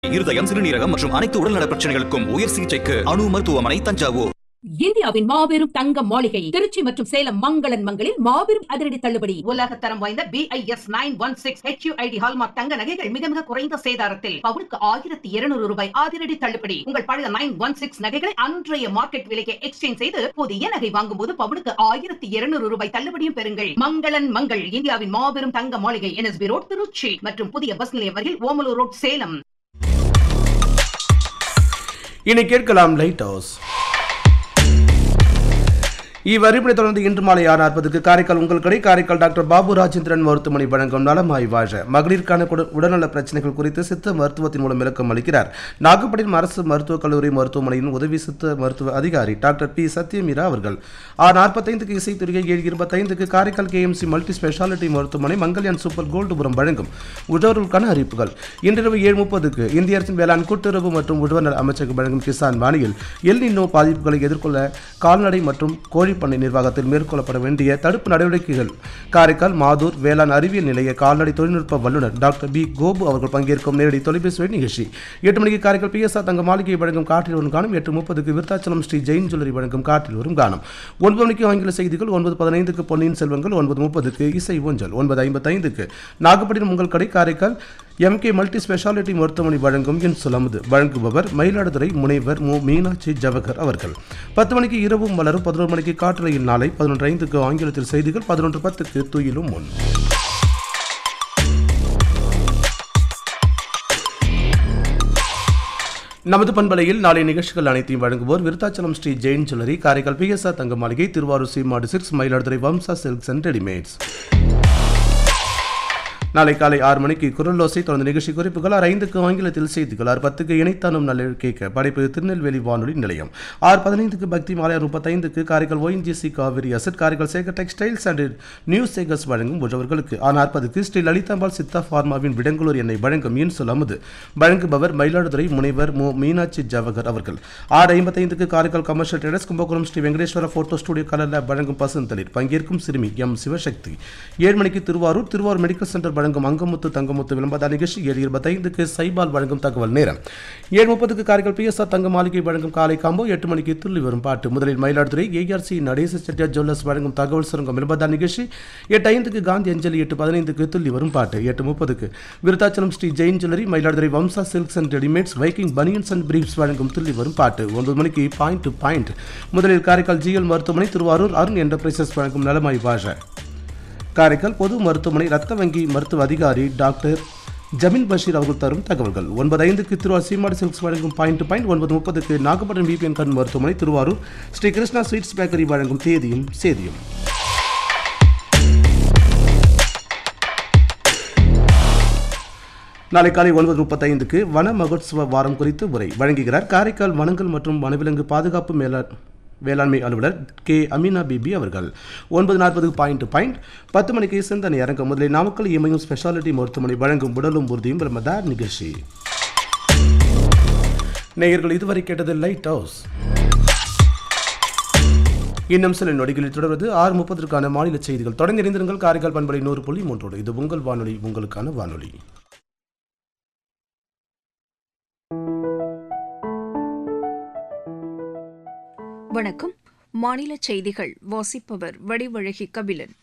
இருதயம் சிறுநீரகம் மற்றும் அனைத்து உடல்நல பிரச்சனைகளுக்கும் உயர் சிகிச்சைக்கு அணு மருத்துவமனை தஞ்சாவூர் இந்தியாவின் மாபெரும் தங்க மாளிகை திருச்சி மற்றும் சேலம் மங்களன் மங்களில் மாபெரும் அதிரடி தள்ளுபடி உலக தரம் வாய்ந்த BIS nine one six HUID hallmark தங்க நகைகள் மிக மிக குறைந்த சேதாரத்தில் பவுனுக்கு ஆயிரத்தி இருநூறு ரூபாய் அதிரடி தள்ளுபடி உங்கள் பழைய நைன் ஒன் சிக்ஸ் நகைகளை அன்றைய மார்க்கெட் விலைக்கு எக்ஸ்சேஞ்ச் செய்து புதிய நகை வாங்கும் போது பவுனுக்கு ஆயிரத்தி இருநூறு ரூபாய் தள்ளுபடியும் பெறுங்கள் மங்களன் மங்கள் இந்தியாவின் மாபெரும் தங்க மாளிகை என்எஸ்பி ரோட் திருச்சி மற்றும் புதிய பஸ் நிலையம் வரையில் ஓமலூர் ரோட் சேலம் இனி கேட்கலாம் லைட் ஹவுஸ் இவ்வறிப்படை தொடர்ந்து இன்று மாலை ஆறு நாற்பதுக்கு காரைக்கால் உங்கள் கடை காரைக்கால் டாக்டர் பாபு ராஜேந்திரன் மருத்துவமனை வழங்கும் நலமாய் வாழ மகளிருக்கான குட- உடல்நல பிரச்சனைகள் குறித்து சித்த மருத்துவத்தின் மூலம் விளக்கம் அளிக்கிறார் நாகப்பட்டினம் அரசு மருத்துவக் கல்லூரி மருத்துவமனையின் உதவி சித்த மருத்துவ அதிகாரி டாக்டர் பி சத்யமீரா அவர்கள் ஆறு நாற்பத்தைந்துக்கு இசைத்துறையை ஏழு இருபத்தைந்துக்கு காரைக்கால் கேஎம்சி மல்டி ஸ்பெஷாலிட்டி மருத்துவமனை மங்கல்யான் சூப்பர் கோல்டுபுரம் வழங்கும் உழவர்களுக்கான அறிவிப்புகள் இன்றிரவு ஏழு முப்பதுக்கு இந்திய அரசின் வேளாண் கூட்டுறவு மற்றும் உழவர் அமைச்சகம் வழங்கும் கிசான் வானியில் எல் நின்னோ பாதிப்புகளை எதிர்கொள்ள கால்நடை மற்றும் கோழிப்பண்ணை நிர்வாகத்தில் மேற்கொள்ளப்பட வேண்டிய தடுப்பு நடவடிக்கைகள் காரைக்கால் மாதூர் வேளாண் அறிவியல் நிலைய கால்நடை தொழில்நுட்ப வல்லுநர் டாக்டர் பி கோபு அவர்கள் பங்கேற்கும் நேரடி தொலைபேசி வழி நிகழ்ச்சி எட்டு மணிக்கு காரைக்கால் பிஎஸ்ஆர் தங்க மாளிகை வழங்கும் காற்றில் வரும் காணும் எட்டு முப்பதுக்கு விருத்தாச்சலம் ஸ்ரீ ஜெயின் ஜுவல்லரி வழங்கும் காற்றில் வரும் காணும் ஒன்பது மணிக்கு ஆங்கில செய்திகள் ஒன்பது பதினைந்துக்கு பொன்னியின் செல்வங்கள் ஒன்பது முப்பதுக்கு இசை ஊஞ்சல் ஒன்பது ஐம்பத்தைந்துக்கு நாகப்பட்டினம் உங்கள் கடை காரைக்கால் எம்கே மல்டி ஸ்பெஷாலிட்டி மருத்துவமனை வழங்கும் என் சுலமுது வழங்குபவர் மயிலாடுதுறை முனைவர் மு மீனாட்சி ஜவஹர் அவர்கள் பத்து மணிக்கு இரவும் மலரும் பதினொரு மணிக்கு காற்றலையில் நாளை பதினொன்று ஐந்துக்கு ஆங்கிலத்தில் செய்திகள் பதினொன்று பத்துக்கு துயிலும் முன் நமது பண்பலையில் நாளை நிகழ்ச்சிகள் அனைத்தையும் வழங்குவோர் விருத்தாச்சலம் ஸ்ரீ ஜெயின் ஜுவல்லரி காரைக்கால் பிஎஸ்ஆர் தங்க மாளிகை Thiruvarur Seematti silks Mayiladuthurai Vamsa silks and readymades நாளை காலை ஆறு மணிக்கு குரலோசை தொடர்ந்து நிகழ்ச்சி குறிப்புகள் ஆறு ஐந்துக்கு ஆங்கிலத்தில் செய்திகள் ஆறு பத்துக்கு இணைத்தானும் நல்ல கேட்க படைப்பு திருநெல்வேலி வானொலி நிலையம் ஆறு பதினைந்துக்கு பக்தி மாலை ஆறு முப்பத்தைந்துக்கு Karaikal ONGC Cauvery asset Karaikal Sekar textiles and new Sekars வழங்கும் உழவர்களுக்கு ஆறு நாற்பதுக்கு ஸ்ரீ லலிதாம்பாள் சித்தா ஃபார்மாவின் விடங்களூர் எண்ணெய் வழங்கும் மீன் சொல் அமுது வழங்குபவர் மயிலாடுதுறை முனைவர் மு மீனாட்சி ஜவஹர் அவர்கள் ஆறு ஐம்பத்தைந்துக்கு Karaikal commercial traders Kumbakonam Shri Venkateswara photo studio colour lab வழங்கும் பசுந்தளிர் பங்கேற்கும் சிறுமி எம் சிவசக்தி ஏழு மணிக்கு திருவாரூர் திருவாரூர் மெடிக்கல் சென்டர் வழங்கும் அங்கமுத்து தங்கமுத்து விளம்பர நிகழ்ச்சி ஏழு இருபத்தைந்துக்கு சைபால் வழங்கும் தகவல் நேரம் ஏழு முப்பதுக்கு காரைக்கால் பிஎஸ்ஆர் தங்க மாளிகை வழங்கும் காலை காம்போ எட்டு மணிக்கு துள்ளி வரும் பாட்டு முதலில் மயிலாடுதுறை ஏஆர்சி நடேச செட்டியார் ஜுவல்லர்ஸ் வழங்கும் தகவல் சுரங்கம் விளம்பர நிகழ்ச்சி எட்டு ஐந்துக்கு காந்தி அஞ்சலி எட்டு பதினைந்துக்கு துள்ளி வரும் பாட்டு எட்டு முப்பதுக்கு Virudhachalam Shri Jain jewellery Mayiladuthurai Vamsa silks and readymades Viking banians and briefs வழங்கும் துள்ளி வரும் பாட்டு ஒன்பது மணிக்கு பாயிண்ட் டு பாயிண்ட் முதலில் காரைக்கால் ஜிஎல் மருத்துவமனை திருவாரூர் அருண் என்டர்பிரைசஸ் வழங்கும் நலமாய் பாஷா காரைக்கால் பொது மருத்துவமனை ரத்த வங்கி மருத்துவ அதிகாரி டாக்டர் ஜமீன் பஷீர் அவர்கள் தரும் தகவல்கள் ஒன்பது ஐந்துக்கு திருவாரூர் சீமாடி சில்க்ஸ் வழங்கும் பாயிண்ட் டு பாயிண்ட் ஒன்பது முப்பதுக்கு நாகப்பட்டினம் பிபிஎன் கண் மருத்துவமனை திருவாரூர் ஸ்ரீ கிருஷ்ணா ஸ்வீட்ஸ் பேக்கரி வழங்கும் தேதியும் சேதியும் நாளை காலை ஒன்பது முப்பத்தைந்துக்கு வன மகோத்சவ வாரம் குறித்து உரை வழங்குகிறார் காரைக்கால் வனங்கள் மற்றும் வனவிலங்கு பாதுகாப்பு மேலாண் வேளாண்மை அலுவலர் கே அமீனா பிபி அவர்கள் ஒன்பது நாற்பது பாயிண்ட் பாயிண்ட் பத்து மணிக்கு சிந்தனை அரங்கம் முதலில் நாமக்கல் இமயம் ஸ்பெஷாலிட்டி மருத்துவமனை வழங்கும் உடலும் உறுதியும் பிரமதார் நிகழ்ச்சி நேயர்கள் இதுவரை கேட்டது லைட் ஹவுஸ் இன்னும் சில நொடிகளில் தொடர்வது ஆறு முப்பதற்கான மாநில செய்திகள் தொடர்ந்து இணைந்திருங்கள் காரைக்கால் பண்பலை நூறு புள்ளி மூன்றோடு இது உங்கள் வானொலி உங்களுக்கான வானொலி வணக்கம் மாநில செய்திகள் வாசிப்பவர் வடிவழகி கபிலன்